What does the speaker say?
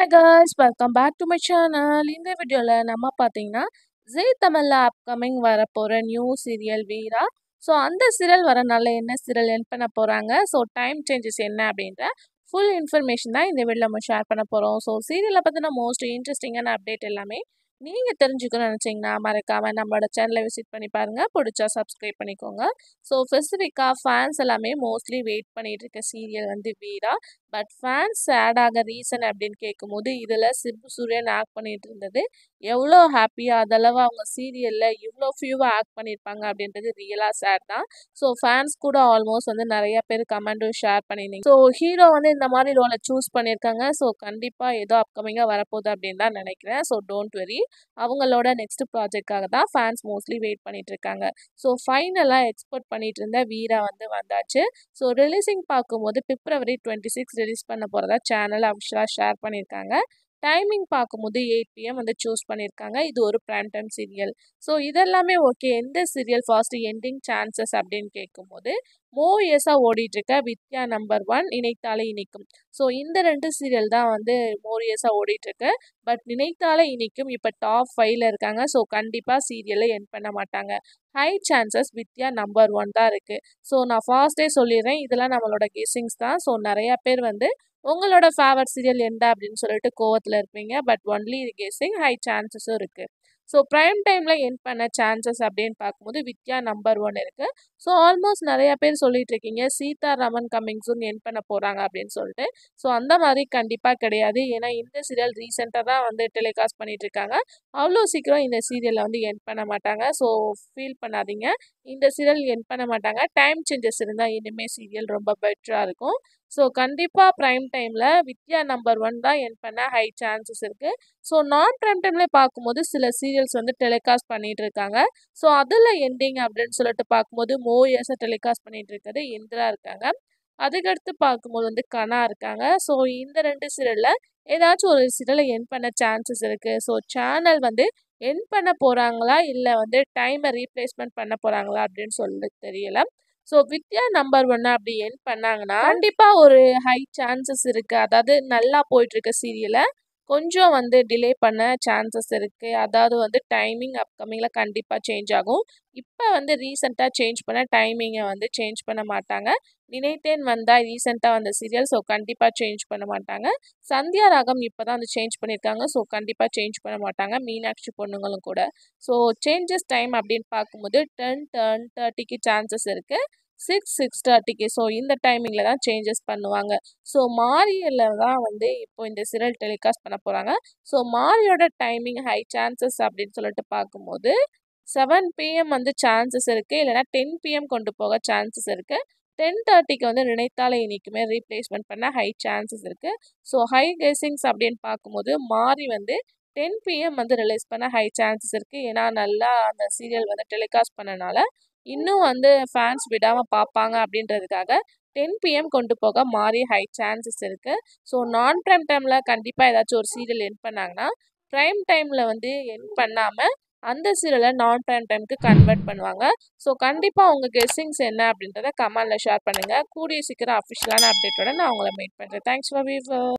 hi guys welcome back to my channel இந்த வீடியோவில் நம்ம பார்த்தீங்கன்னா ஜீ தமிழில் அப்கமிங் வரப்போகிற நியூ சீரியல் வீரா ஸோ அந்த சீரியல் வரனால என்ன சீரியல் என் பண்ண போகிறாங்க ஸோ டைம் சேஞ்சஸ் என்ன அப்படின்ற ஃபுல் இன்ஃபர்மேஷன் தான் இந்த வீடியோவில் நம்ம ஷேர் பண்ண போகிறோம் ஸோ சீரியலை பற்றின மோஸ்ட் இன்ட்ரெஸ்டிங்கான அப்டேட் எல்லாமே நீங்கள் தெரிஞ்சுக்கணும்னு நினச்சிங்கன்னா மறக்காமல் நம்மளோட சேனலை விசிட் பண்ணி பாருங்கள் பிடிச்சா சப்ஸ்கிரைப் பண்ணிக்கோங்க ஸோ ஸ்பெசிஃபிக்காக ஃபேன்ஸ் எல்லாமே மோஸ்ட்லி வெயிட் பண்ணிட்டு இருக்க சீரியல் வந்து வீரா பட் ஃபேன்ஸ் சேட் ஆக ரீசன் அப்படின்னு கேட்கும்போது இதில் சிம்பு சூரியன் ஆக்ட் பண்ணிட்டு இருந்தது எவ்வளோ ஹாப்பியாக அதளவு அவங்க சீரியலில் இவ்வளோ ஃபியூவாக ஆக்ட் பண்ணியிருப்பாங்க அப்படின்றது ரியலாக சேட் தான் ஸோ ஃபேன்ஸ் கூட ஆல்மோஸ்ட் வந்து நிறைய பேர் கமெண்ட்டும் ஷேர் பண்ணியிருந்தீங்க ஸோ ஹீரோ வந்து இந்த மாதிரி ரோலை சூஸ் பண்ணியிருக்காங்க ஸோ கண்டிப்பாக ஏதோ அப்கமிங்காக வரப்போகுது அப்படின்னு தான் நினைக்கிறேன் ஸோ டோன்ட் வெரி அவங்களோட நெக்ஸ்ட் ப்ராஜெக்டாக தான் ஃபேன்ஸ் மோஸ்ட்லி வெயிட் பண்ணிட்டு இருக்காங்க ஸோ ஃபைனலாக எக்ஸ்போர்ட் பண்ணிட்டு இருந்த வீரா வந்து வந்தாச்சு ஸோ ரிலீஸிங் பார்க்கும்போது பிப்ரவரி டுவெண்ட்டி சிக்ஸ் ரிலீஸ் பண்ண போகிறதா சேனல் அஃபிஷியலாக ஷேர் பண்ணியிருக்காங்க டைமிங் பார்க்கும்போது எயிட் பிஎம் வந்து சூஸ் பண்ணியிருக்காங்க இது ஒரு ப்ரைம் டைம் சீரியல் ஸோ இதெல்லாமே ஓகே எந்த சீரியல் ஃபாஸ்ட் எண்டிங் சான்சஸ் அப்படின்னு கேட்கும்போது மோ இயர்ஸாக ஓடிட்டுருக்க வித்யா நம்பர் ஒன் இணைத்தாலே இனிக்கும் ஸோ இந்த ரெண்டு சீரியல் தான் வந்து மோர் இயர்ஸாக ஓடிட்டுருக்கு பட் நினைத்தாலே இனிக்கும் இப்போ டாப் ஃபைவ்ல இருக்காங்க ஸோ கண்டிப்பாக சீரியலை என் பண்ண மாட்டாங்க high chances Vidya number one தான் இருக்குது ஸோ நான் ஃபாஸ்ட்டே சொல்லிடுறேன் இதெல்லாம் நம்மளோட கெஸ்ஸிங்ஸ் தான் ஸோ நிறையா பேர் வந்து உங்களோட ஃபேவரட் சீரியல் எந்த அப்படின்னு சொல்லிட்டு கோவத்தில் இருப்பீங்க பட் ஒன்லி கெஸ்ஸிங் ஹை சான்சஸும் இருக்குது ஸோ ப்ரைம் டைமில் என் பண்ண சான்சஸ் அப்படின்னு பார்க்கும்போது வித்யா நம்பர் ஒன் இருக்குது ஸோ ஆல்மோஸ்ட் நிறையா பேர் சொல்லிட்டு இருக்கீங்க சீதாராமன் கம்மிங் சூன் என் பண்ண போகிறாங்க அப்படின்னு சொல்லிட்டு ஸோ அந்த மாதிரி கண்டிப்பாக கிடையாது ஏன்னா இந்த சீரியல் ரீசெண்டாக தான் வந்து டெலிகாஸ்ட் பண்ணிட்டு இருக்காங்க அவ்வளோ சீக்கிரம் இந்த சீரியலை வந்து என் பண்ண மாட்டாங்க ஸோ ஃபீல் பண்ணாதீங்க இந்த சீரியல் என் பண்ண மாட்டாங்க டைம் சேஞ்சஸ் இருந்தால் இனிமேல் சீரியல் ரொம்ப பெட்டராக இருக்கும் ஸோ கண்டிப்பாக ப்ரைம் டைமில் வித்யா நம்பர் ஒன் தான் என் பண்ண ஹை சான்சஸ் இருக்குது ஸோ நான் ப்ரைம் டைம்ல பார்க்கும்போது சில சீரியல்ஸ் வந்து டெலிகாஸ்ட் பண்ணிட்டு இருக்காங்க ஸோ அதில் எண்டிங் அப்படின்னு சொல்லிட்டு பார்க்கும்போது மோ இயர்ஸை டெலிகாஸ்ட் பண்ணிட்டு இருக்கிறது இந்திரா இருக்காங்க அதுக்கடுத்து பார்க்கும்போது வந்து கனா இருக்காங்க ஸோ இந்த ரெண்டு சீரியலில் ஏதாச்சும் ஒரு சீரியலை என் பண்ண சான்சஸ் இருக்குது ஸோ சேனல் வந்து என் பண்ண போகிறாங்களா இல்லை வந்து டைமை ரீப்ளேஸ்மெண்ட் பண்ண போகிறாங்களா அப்படின்னு சொல்லி தெரியல ஸோ வித்யா நம்பர் ஒன்று அப்படி என் பண்ணாங்கன்னா கண்டிப்பாக ஒரு ஹை சான்சஸ் இருக்குது அதாவது நல்லா போயிட்டுருக்க சீரியலை கொஞ்சம் வந்து டிலே பண்ண சான்சஸ் இருக்குது அதாவது வந்து டைமிங் அப்கமிங்கில் கண்டிப்பாக சேஞ்ச் ஆகும் இப்போ வந்து ரீசெண்டாக சேஞ்ச் பண்ண டைமிங்கை வந்து சேஞ்ச் பண்ண மாட்டாங்க நினைத்தேன் வந்தால் ரீசெண்டாக வந்த சீரியல் ஸோ கண்டிப்பாக சேஞ்ச் பண்ண மாட்டாங்க சந்தியா ராகம் இப்போ தான் வந்து சேஞ்ச் பண்ணியிருக்காங்க ஸோ கண்டிப்பாக சேஞ்ச் பண்ண மாட்டாங்க மீனாட்சி பொண்ணுங்களும் கூட ஸோ சேஞ்சஸ் டைம் அப்படின்னு பார்க்கும்போது டென் டென் தேர்ட்டிக்கு சான்சஸ் இருக்குது சிக்ஸ் சிக்ஸ் தேர்ட்டிக்கு ஸோ இந்த டைமிங்கில் தான் சேஞ்சஸ் பண்ணுவாங்க ஸோ மாரியில் தான் வந்து இப்போ இந்த சீரியல் டெலிகாஸ்ட் பண்ண போகிறாங்க ஸோ மாரியோட டைமிங் ஹை சான்சஸ் அப்படின்னு சொல்லிட்டு பார்க்கும்போது செவன் பிஎம் வந்து சான்சஸ் இருக்குது இல்லைனா டென் பிஎம் கொண்டு போக சான்சஸ் இருக்குது டென் தேர்ட்டிக்கு வந்து நினைத்தாலே இன்றைக்குமே ரீப்ளேஸ்மெண்ட் பண்ண ஹை சான்சஸ் இருக்குது ஸோ ஹை கெஸிங்ஸ் அப்படின்னு பார்க்கும்போது மாறி வந்து டென் பிஎம் வந்து ரிலீஸ் பண்ண ஹை சான்சஸ் இருக்குது ஏன்னா நல்லா அந்த சீரியல் வந்து டெலிகாஸ்ட் பண்ணனால இன்னும் வந்து ஃபேன்ஸ் விடாமல் பார்ப்பாங்க அப்படின்றதுக்காக டென் பிஎம் கொண்டு போக மாறி ஹை சான்சஸ் இருக்குது ஸோ நான் ப்ரைம் டைமில் கண்டிப்பாக ஏதாச்சும் ஒரு சீரியல் என் பண்ணாங்கன்னா ப்ரைம் டைமில் வந்து என் பண்ணாமல் அந்த சீரியலை நான் ப்ரைம் டைமுக்கு கன்வெர்ட் பண்ணுவாங்க ஸோ கண்டிப்பாக உங்கள் கெஸ்ஸிங்ஸ் என்ன அப்படின்றத கமெண்டில் ஷேர் பண்ணுங்கள் கூடிய சீக்கிரம் அஃபிஷியலான அப்டேட்டோட நான் உங்களை மீட் பண்ணுறேன் தேங்க்ஸ் ஃபார் வீவர்